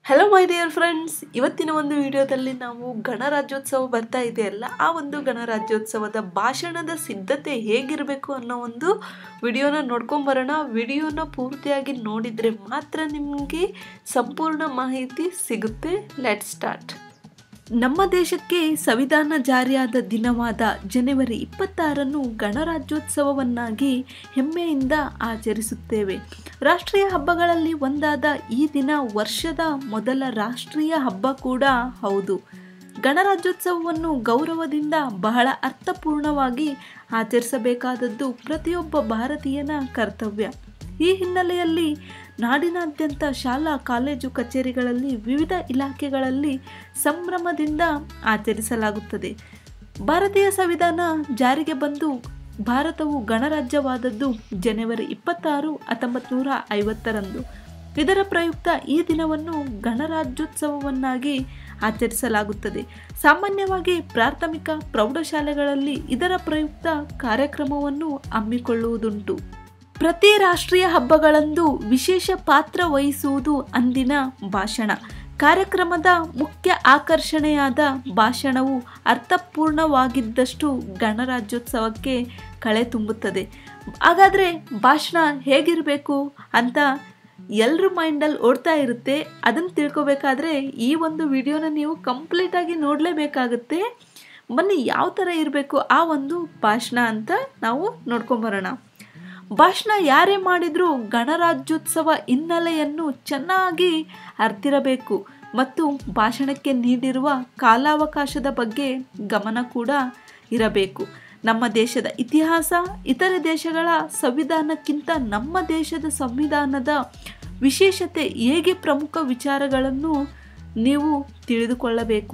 hello my dear friends ಇವತ್ತಿನ ಒಂದು ವಿಡಿಯೋದಲ್ಲಿ ನಾವು ಗಣರಾಜ್ಯೋತ್ಸವ ಬರ್ತಾ ಇದೆಯಲ್ಲ ಆ ಒಂದು ಗಣರಾಜ್ಯೋತ್ಸವದ ಭಾಷಣದ ಸಿದ್ಧತೆ ಹೇಗಿರಬೇಕು ಅನ್ನೋ ಒಂದು ವಿಡಿಯೋನ ನೋಡ್ಕೊಂಬರೋಣ ವಿಡಿಯೋನ ಪೂರ್ತಿಯಾಗಿ ನೋಡಿದರೆ ಮಾತ್ರ ನಿಮಗೆ ಸಂಪೂರ್ಣ ಮಾಹಿತಿ ಸಿಗುತ್ತೆ ಲೆಟ್ ಸ್ಟಾರ್ಟ್ ನಮ್ಮ ದೇಶಕ್ಕೆ ಸಂವಿಧಾನ ಜಾರಿಯಾದ ದಿನವಾದ ಜನವರಿ ಇಪ್ಪತ್ತಾರನ್ನು ಗಣರಾಜ್ಯೋತ್ಸವವನ್ನಾಗಿ ಹೆಮ್ಮೆಯಿಂದ ಆಚರಿಸುತ್ತೇವೆ ರಾಷ್ಟ್ರೀಯ ಹಬ್ಬಗಳಲ್ಲಿ ಒಂದಾದ ಈ ದಿನ ವರ್ಷದ ಮೊದಲ ರಾಷ್ಟ್ರೀಯ ಹಬ್ಬ ಕೂಡ ಹೌದು ಗಣರಾಜ್ಯೋತ್ಸವವನ್ನು ಗೌರವದಿಂದ ಬಹಳ ಅರ್ಥಪೂರ್ಣವಾಗಿ ಆಚರಿಸಬೇಕಾದದ್ದು ಪ್ರತಿಯೊಬ್ಬ ಭಾರತೀಯನ ಕರ್ತವ್ಯ ಈ ಹಿನ್ನೆಲೆಯಲ್ಲಿ ನಾಡಿನಾದ್ಯಂತ ಶಾಲಾ ಕಾಲೇಜು ಕಚೇರಿಗಳಲ್ಲಿ ವಿವಿಧ ಇಲಾಖೆಗಳಲ್ಲಿ ಸಂಭ್ರಮದಿಂದ ಆಚರಿಸಲಾಗುತ್ತದೆ ಭಾರತೀಯ ಸಂವಿಧಾನ ಜಾರಿಗೆ ಬಂದು ಭಾರತವು ಗಣರಾಜ್ಯವಾದದ್ದು ಜನವರಿ ಇಪ್ಪತ್ತಾರು ಹತ್ತೊಂಬತ್ತು ನೂರ ಐವತ್ತರಂದು ಇದರ ಪ್ರಯುಕ್ತ ಈ ದಿನವನ್ನು ಗಣರಾಜ್ಯೋತ್ಸವವನ್ನಾಗಿ ಆಚರಿಸಲಾಗುತ್ತದೆ ಸಾಮಾನ್ಯವಾಗಿ ಪ್ರಾಥಮಿಕ ಪ್ರೌಢಶಾಲೆಗಳಲ್ಲಿ ಇದರ ಪ್ರಯುಕ್ತ ಕಾರ್ಯಕ್ರಮವನ್ನು ಹಮ್ಮಿಕೊಳ್ಳುವುದುಂಟು ಪ್ರತಿ ರಾಷ್ಟ್ರೀಯ ಹಬ್ಬಗಳಂದು ವಿಶೇಷ ಪಾತ್ರ ವಹಿಸುವುದು ಅಂದಿನ ಭಾಷಣ ಕಾರ್ಯಕ್ರಮದ ಮುಖ್ಯ ಆಕರ್ಷಣೆಯಾದ ಭಾಷಣವು ಅರ್ಥಪೂರ್ಣವಾಗಿದ್ದಷ್ಟು ಗಣರಾಜ್ಯೋತ್ಸವಕ್ಕೆ ಕಳೆ ತುಂಬುತ್ತದೆ ಹಾಗಾದರೆ ಭಾಷಣ ಹೇಗಿರಬೇಕು ಅಂತ ಎಲ್ಲರ ಮೈಂಡಲ್ಲಿ ಓಡ್ತಾ ಇರುತ್ತೆ ಅದನ್ನು ತಿಳ್ಕೊಬೇಕಾದ್ರೆ ಈ ಒಂದು ವಿಡಿಯೋನ ನೀವು ಕಂಪ್ಲೀಟಾಗಿ ನೋಡಲೇಬೇಕಾಗುತ್ತೆ ಬನ್ನಿ ಯಾವ ಥರ ಇರಬೇಕು ಆ ಒಂದು ಭಾಷಣ ಅಂತ ನಾವು ನೋಡ್ಕೊಂಬರೋಣ ಭಾಷಣ ಯಾರೇ ಮಾಡಿದರೂ ಗಣರಾಜ್ಯೋತ್ಸವ ಹಿನ್ನೆಲೆಯನ್ನು ಚೆನ್ನಾಗಿ ಅರ್ತಿರಬೇಕು ಮತ್ತು ಭಾಷಣಕ್ಕೆ ನೀಡಿರುವ ಕಾಲಾವಕಾಶದ ಬಗ್ಗೆ ಗಮನ ಕೂಡ ಇರಬೇಕು ನಮ್ಮ ದೇಶದ ಇತಿಹಾಸ ಇತರೆ ದೇಶಗಳ ಸಂವಿಧಾನಕ್ಕಿಂತ ನಮ್ಮ ದೇಶದ ಸಂವಿಧಾನದ ವಿಶೇಷತೆ ಹೇಗೆ ಪ್ರಮುಖ ವಿಚಾರಗಳನ್ನು ನೀವು ತಿಳಿದುಕೊಳ್ಳಬೇಕು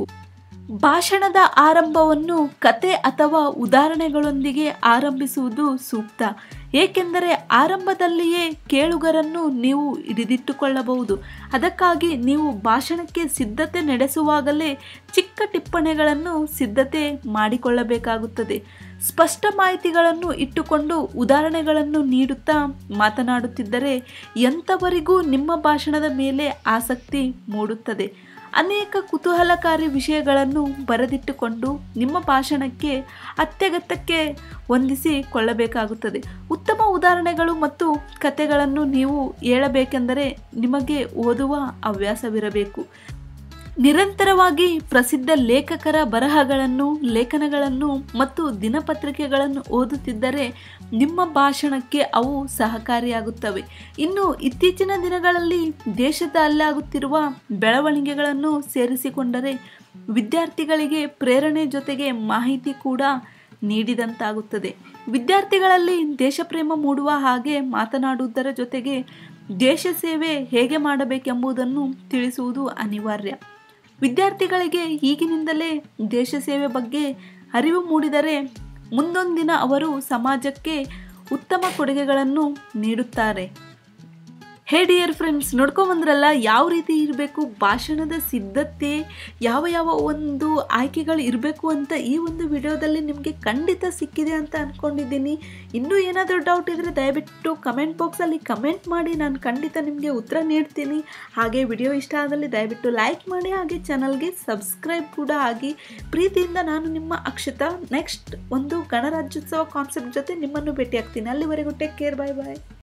ಭಾಷಣದ ಆರಂಭವನ್ನು ಕತೆ ಅಥವಾ ಉದಾಹರಣೆಗಳೊಂದಿಗೆ ಆರಂಭಿಸುವುದು ಸೂಕ್ತ ಏಕೆಂದರೆ ಆರಂಭದಲ್ಲಿಯೇ ಕೇಳುಗರನ್ನು ನೀವು ಹಿಡಿದಿಟ್ಟುಕೊಳ್ಳಬಹುದು ಅದಕ್ಕಾಗಿ ನೀವು ಭಾಷಣಕ್ಕೆ ಸಿದ್ಧತೆ ನಡೆಸುವಾಗಲೇ ಚಿಕ್ಕ ಟಿಪ್ಪಣಿಗಳನ್ನು ಸಿದ್ಧತೆ ಮಾಡಿಕೊಳ್ಳಬೇಕಾಗುತ್ತದೆ ಸ್ಪಷ್ಟ ಮಾಹಿತಿಗಳನ್ನು ಇಟ್ಟುಕೊಂಡು ಉದಾಹರಣೆಗಳನ್ನು ನೀಡುತ್ತಾ ಮಾತನಾಡುತ್ತಿದ್ದರೆ ಎಂಥವರಿಗೂ ನಿಮ್ಮ ಭಾಷಣದ ಮೇಲೆ ಆಸಕ್ತಿ ಮೂಡುತ್ತದೆ ಅನೇಕ ಕುತೂಹಲಕಾರಿ ವಿಷಯಗಳನ್ನು ಬರೆದಿಟ್ಟುಕೊಂಡು ನಿಮ್ಮ ಭಾಷಣಕ್ಕೆ ಅತ್ಯಗತ್ಯಕ್ಕೆ ಹೊಂದಿಸಿಕೊಳ್ಳಬೇಕಾಗುತ್ತದೆ ಉತ್ತಮ ಉದಾಹರಣೆಗಳು ಮತ್ತು ಕಥೆಗಳನ್ನು ನೀವು ಹೇಳಬೇಕೆಂದರೆ ನಿಮಗೆ ಓದುವ ಹವ್ಯಾಸವಿರಬೇಕು ನಿರಂತರವಾಗಿ ಪ್ರಸಿದ್ಧ ಲೇಖಕರ ಬರಹಗಳನ್ನು ಲೇಖನಗಳನ್ನು ಮತ್ತು ದಿನಪತ್ರಿಕೆಗಳನ್ನು ಓದುತ್ತಿದ್ದರೆ ನಿಮ್ಮ ಭಾಷಣಕ್ಕೆ ಅವು ಸಹಕಾರಿಯಾಗುತ್ತವೆ ಇನ್ನು ಇತ್ತೀಚಿನ ದಿನಗಳಲ್ಲಿ ದೇಶದಲ್ಲಾಗುತ್ತಿರುವ ಬೆಳವಣಿಗೆಗಳನ್ನು ಸೇರಿಸಿಕೊಂಡರೆ ವಿದ್ಯಾರ್ಥಿಗಳಿಗೆ ಪ್ರೇರಣೆ ಜೊತೆಗೆ ಮಾಹಿತಿ ಕೂಡ ನೀಡಿದಂತಾಗುತ್ತದೆ ವಿದ್ಯಾರ್ಥಿಗಳಲ್ಲಿ ದೇಶಪ್ರೇಮ ಮೂಡುವ ಹಾಗೆ ಮಾತನಾಡುವುದರ ಜೊತೆಗೆ ದೇಶ ಸೇವೆ ಹೇಗೆ ಮಾಡಬೇಕೆಂಬುದನ್ನು ತಿಳಿಸುವುದು ಅನಿವಾರ್ಯ ವಿದ್ಯಾರ್ಥಿಗಳಿಗೆ ಈಗಿನಿಂದಲೇ ದೇಶ ಸೇವೆ ಬಗ್ಗೆ ಅರಿವು ಮೂಡಿದರೆ ಮುಂದೊಂದಿನ ಅವರು ಸಮಾಜಕ್ಕೆ ಉತ್ತಮ ಕೊಡುಗೆಗಳನ್ನು ನೀಡುತ್ತಾರೆ ಹೇ ಡಿಯರ್ ಫ್ರೆಂಡ್ಸ್ ನೋಡ್ಕೊಂಬಂದ್ರಲ್ಲ ಯಾವ ರೀತಿ ಇರಬೇಕು ಭಾಷಣದ ಸಿದ್ಧತೆ ಯಾವ ಯಾವ ಒಂದು ಆಯ್ಕೆಗಳು ಇರಬೇಕು ಅಂತ ಈ ಒಂದು ವಿಡಿಯೋದಲ್ಲಿ ನಿಮಗೆ ಖಂಡಿತ ಸಿಕ್ಕಿದೆ ಅಂತ ಅಂದ್ಕೊಂಡಿದ್ದೀನಿ ಇನ್ನೂ ಏನಾದರೂ ಡೌಟ್ ಇದ್ದರೆ ದಯವಿಟ್ಟು ಕಮೆಂಟ್ ಬಾಕ್ಸಲ್ಲಿ ಕಮೆಂಟ್ ಮಾಡಿ ನಾನು ಖಂಡಿತ ನಿಮಗೆ ಉತ್ತರ ನೀಡ್ತೀನಿ ಹಾಗೆ ವಿಡಿಯೋ ಇಷ್ಟ ಆದಲ್ಲಿ ದಯವಿಟ್ಟು ಲೈಕ್ ಮಾಡಿ ಹಾಗೆ ಚಾನಲ್ಗೆ ಸಬ್ಸ್ಕ್ರೈಬ್ ಕೂಡ ಆಗಿ ಪ್ರೀತಿಯಿಂದ ನಾನು ನಿಮ್ಮ ಅಕ್ಷತಾ ನೆಕ್ಸ್ಟ್ ಒಂದು ಗಣರಾಜ್ಯೋತ್ಸವ ಕಾನ್ಸೆಪ್ಟ್ ಜೊತೆ ನಿಮ್ಮನ್ನು ಭೇಟಿ ಆಗ್ತೀನಿ ಅಲ್ಲಿವರೆಗೂ ಟೇಕ್ ಕೇರ್ ಬಾಯ್ ಬಾಯ್